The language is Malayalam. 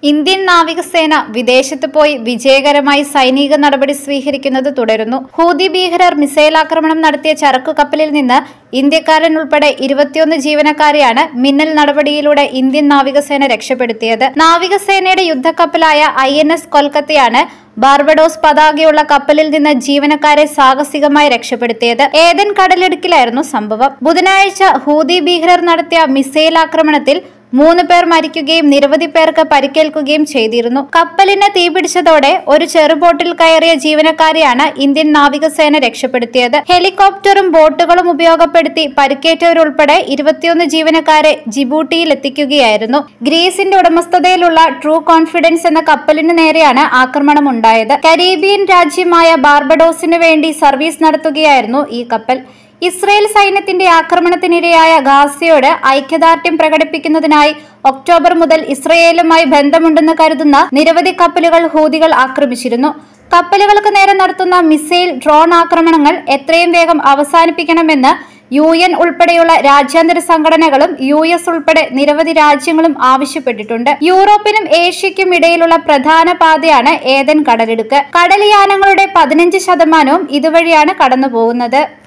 ഇന്ത്യൻ നാവികസേന വിദേശത്ത് പോയി വിജയകരമായി സൈനിക നടപടി സ്വീകരിക്കുന്നത് തുടരുന്നു ഹൂതി ഭീകരർ മിസൈൽ ആക്രമണം നടത്തിയ ചരക്കു കപ്പലിൽ നിന്ന് ഇന്ത്യക്കാരൻ ഉൾപ്പെടെ ഇരുപത്തിയൊന്ന് ജീവനക്കാരെയാണ് മിന്നൽ നടപടിയിലൂടെ ഇന്ത്യൻ നാവികസേന രക്ഷപ്പെടുത്തിയത് നാവികസേനയുടെ യുദ്ധക്കപ്പലായ ഐ എൻ എസ് കൊൽക്കത്തയാണ് ബാർബഡോസ് പതാകയുള്ള കപ്പലിൽ നിന്ന് ജീവനക്കാരെ സാഹസികമായി രക്ഷപ്പെടുത്തിയത് ഏതൻ കടലിടുക്കിലായിരുന്നു സംഭവം ബുധനാഴ്ച ഹൂതി ഭീകരർ നടത്തിയ മിസൈൽ ആക്രമണത്തിൽ മൂന്ന് പേർ മരിക്കുകയും നിരവധി പേർക്ക് പരിക്കേൽക്കുകയും ചെയ്തിരുന്നു കപ്പലിന് തീപിടിച്ചതോടെ ഒരു ചെറുബോട്ടിൽ കയറിയ ജീവനക്കാരെയാണ് ഇന്ത്യൻ നാവികസേന രക്ഷപ്പെടുത്തിയത് ഹെലികോപ്റ്ററും ബോട്ടുകളും ഉപയോഗപ്പെടുത്തി പരിക്കേറ്റവരുൾപ്പെടെ ഇരുപത്തിയൊന്ന് ജീവനക്കാരെ ജിബൂട്ടിയിൽ എത്തിക്കുകയായിരുന്നു ഗ്രീസിന്റെ ഉടമസ്ഥതയിലുള്ള ട്രൂ കോൺഫിഡൻസ് എന്ന കപ്പലിന് നേരെയാണ് ആക്രമണം ഉണ്ടായത് കരീബിയൻ രാജ്യമായ ബാർബഡോസിനു വേണ്ടി സർവീസ് നടത്തുകയായിരുന്നു ഈ കപ്പൽ ഇസ്രയേൽ സൈന്യത്തിന്റെ ആക്രമണത്തിനിരയായ ഗാസയോട് ഐക്യദാർഢ്യം പ്രകടിപ്പിക്കുന്നതിനായി ഒക്ടോബർ മുതൽ ഇസ്രയേലുമായി ബന്ധമുണ്ടെന്ന് കരുതുന്ന നിരവധി കപ്പലുകൾ ഹൂതികൾ ആക്രമിച്ചിരുന്നു കപ്പലുകൾക്ക് നേരെ നടത്തുന്ന മിസൈൽ ഡ്രോൺ ആക്രമണങ്ങൾ എത്രയും വേഗം അവസാനിപ്പിക്കണമെന്ന് യു എൻ ഉൾപ്പെടെയുള്ള രാജ്യാന്തര സംഘടനകളും യു എസ് ഉൾപ്പെടെ നിരവധി രാജ്യങ്ങളും ആവശ്യപ്പെട്ടിട്ടുണ്ട് യൂറോപ്പിനും ഏഷ്യയ്ക്കും ഇടയിലുള്ള പ്രധാന പാതയാണ് ഏതൻ കടലിടുക്ക് കടൽയാനങ്ങളുടെ പതിനഞ്ച് ശതമാനവും ഇതുവഴിയാണ് കടന്നു പോകുന്നത്